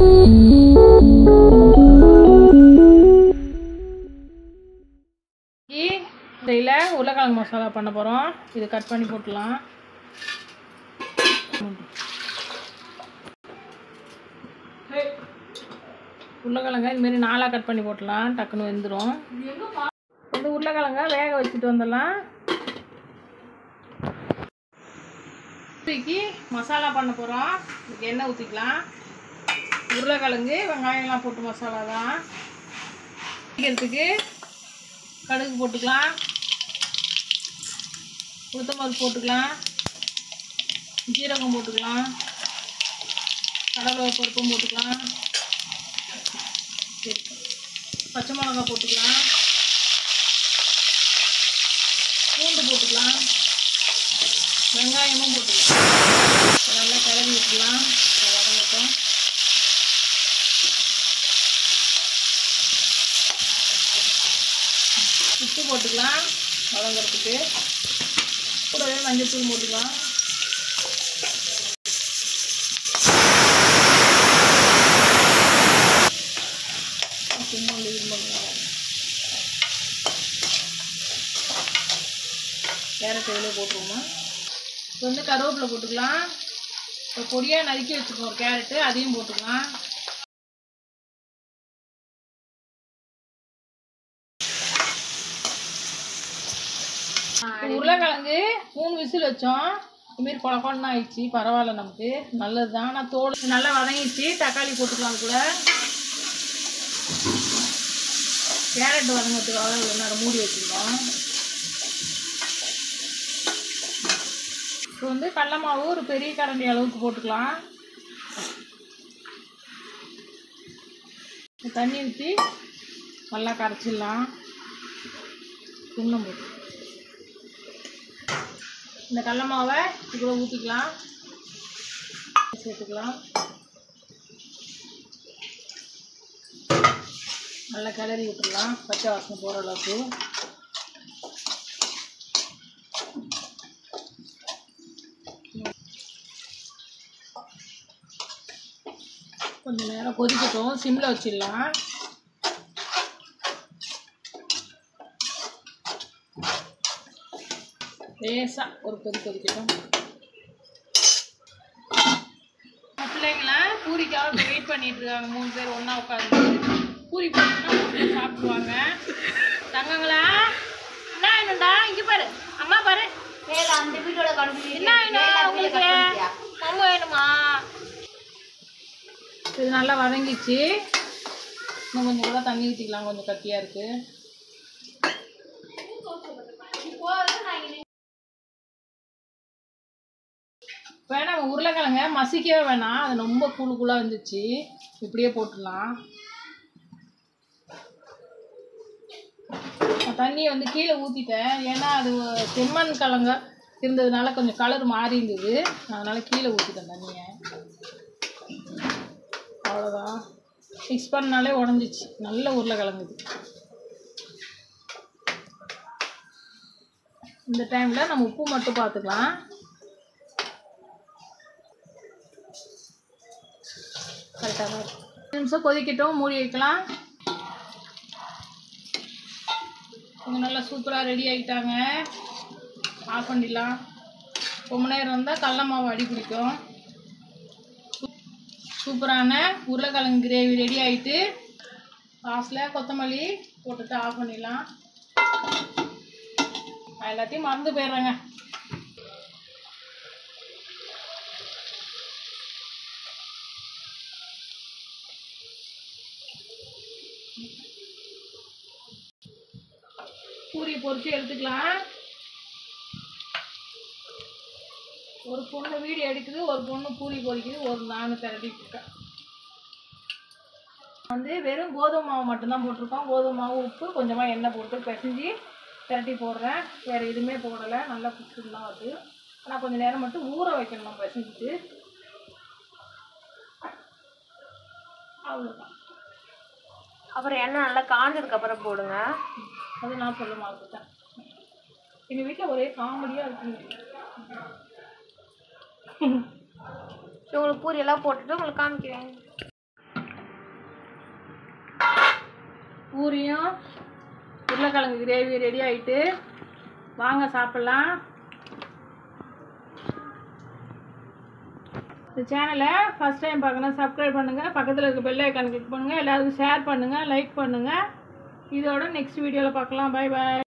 இதில் உருளைக்கிழங்கு மசாலா பண்ண போகிறோம் இது கட் பண்ணி போட்டுடலாம் உருளைக்கிழங்க இதுமாரி நாலாக கட் பண்ணி போட்டுடலாம் டக்குன்னு வெந்துடும் வந்து உருளைக்கிழங்க வேக வச்சுட்டு வந்துடலாம் தூக்கி மசாலா பண்ண போகிறோம் இதுக்கு எண்ணெய் ஊற்றிக்கலாம் உருளைக்கிழங்கு வெங்காயம்லாம் போட்டு மசாலா தான் வைக்கிறதுக்கு கடுகு போட்டுக்கலாம் உளுத்தம்பருப்பு போட்டுக்கலாம் ஜீரகம் போட்டுக்கலாம் கடலை பருப்பும் போட்டுக்கலாம் சரி. பச்சை மிளகா போட்டுக்கலாம் பூண்டு போட்டுக்கலாம் வெங்காயமும் போட்டுக்கலாம் இதை நல்லா கிளறி விட்டுக்கலாம் இதை வதங்கட்டும் உப்பு போட்டுக்கலாம் வதங்கிறதுக்கு கூடவே மஞ்சள்தூள் போட்டுக்கலாம் சும்மா இது பண்ணலாம் கேரட் எவ்வளோ போட்டுருவோமா இப்போ வந்து கருவேப்பிலை போட்டுக்கலாம் இப்போ பொடியாக நறுக்கி வச்சுக்கோ ஒரு கேரட்டு அதையும் போட்டுக்கலாம் இப்போ உருளைக்கிழங்கு மூணு விசில் வச்சோம் இதுமாரி குழ குழன்னு ஆயிடுச்சு பரவாயில்ல நமக்கு நல்லது தான் ஆனால் தோல் நல்லா வதங்கிடுச்சு தக்காளி போட்டுக்கலாம் கூட கேரட் வதங்கிறதுக்காக இவ்வளோ நேரம் மூடி வச்சுருக்கோம் இப்போ வந்து கடல மாவு ஒரு பெரிய கரண்டி அளவுக்கு போட்டுக்கலாம் தண்ணி ஊற்றி நல்லா கரைச்சிடலாம் சுண்ணம் போட்டு இந்த கடல மாவை இதுக்குள்ள ஊற்றிக்கலாம் சேர்த்துக்கலாம் நல்லா கிளறி விட்டுடலாம் பச்சை வாசனை போகிற அளவுக்கு கொஞ்சம் நேரம் கொதிக்கட்டும் சிம்மில் வச்சிடலாம் லேசாக ஒரு கொதி கொதிக்கட்டும் பிள்ளைங்களாம் பூரிக்காக வெயிட் பண்ணிட்டு இருக்காங்க மூணு பேர் ஒன்றா உட்காந்து பூரி போட்டுனா மூணு பேர் சாப்பிடுவாங்க தங்கங்களா என்ன வேணும்டா இங்கே பாரு அம்மா பாரு அந்த வீட்டோட கடுப்பு என்ன வேணும் உங்களுக்கு மாம்பு வேணுமா இது நல்லா வதங்கிச்சு இன்னும் கொஞ்சம் கூட தண்ணி ஊற்றிக்கலாம் கொஞ்சம் கட்டியாக இருக்குது வேணாம் உருளைக்கிழங்க மசிக்கவே வேணாம் அது ரொம்ப கூழு கூழாக இருந்துச்சு இப்படியே போட்டுடலாம் நான் தண்ணியை வந்து கீழே ஊற்றிட்டேன் ஏன்னா அது செம்மண் கிழங்க இருந்ததுனால கொஞ்சம் கலர் மாறி இருந்தது அதனால் கீழே ஊற்றிட்டேன் தண்ணியை அவ்வளோதான் மிக்ஸ் பண்ணாலே உடஞ்சிச்சு நல்ல உருளைக்கிழங்கு இது இந்த டைமில் நம்ம உப்பு மட்டும் பார்த்துக்கலாம் கரெக்டாக தான் இருக்கு. அஞ்சு நிமிஷம் கொதிக்கட்டும் மூடி வைக்கலாம் கொஞ்சம் நல்லா சூப்பராக ரெடி ஆகிட்டாங்க ஆஃப் பண்ணிடலாம் ரொம்ப நேரம் இருந்தால் கடல மாவு அடி பிடிக்கும் சூப்பரான உருளைக்கிழங்கு கிரேவி ரெடி ஆகிட்டு லாஸ்ட்டில் கொத்தமல்லி போட்டுட்டு ஆஃப் பண்ணிடலாம் நான் எல்லாத்தையும் மறந்து போயிடுறேங்க பூரி பொரிச்சு எடுத்துக்கலாம் ஒரு பொண்ணு வீடியோ எடுக்குது ஒரு பொண்ணு பூரி பொரிக்குது ஒரு நானு திரட்டிட்டு இருக்கேன் வந்து வெறும் கோதுமை மாவு மட்டும்தான் போட்டிருக்கோம் கோதுமை மாவு உப்பு கொஞ்சமாக எண்ணெய் போட்டு பிசைஞ்சு திரட்டி போடுறேன் வேறு எதுவுமே போடலை நல்லா புஷ்டுலாம் அது ஆனால் கொஞ்சம் நேரம் மட்டும் ஊற வைக்கணும் பிசைஞ்சிட்டு அவ்வளோதான் அப்புறம் எண்ணெய் நல்லா காஞ்சதுக்கு அப்புறம் போடுங்க அது நான் சொல்ல மாட்டேன் எங்கள் வீட்டில் ஒரே காமெடியாக இருக்குங்க சரி, உங்களுக்கு பூரி எல்லாம் போட்டுட்டு உங்களுக்கு காமிக்கிறேன் பூரியும் உருளைக்கிழங்கு கிரேவி ரெடி ஆயிட்டு வாங்க சாப்பிட்லாம் இந்த சேனலை ஃபஸ்ட் டைம் பார்க்கணும் சப்ஸ்கிரைப் பண்ணுங்கள் பக்கத்தில் இருக்க பெல் ஐக்கான் கிளிக் பண்ணுங்கள் எல்லாருக்கும் ஷேர் பண்ணுங்கள் லைக் பண்ணுங்கள் இதோட நெக்ஸ்ட் வீடியோவில் பார்க்கலாம் பை பாய்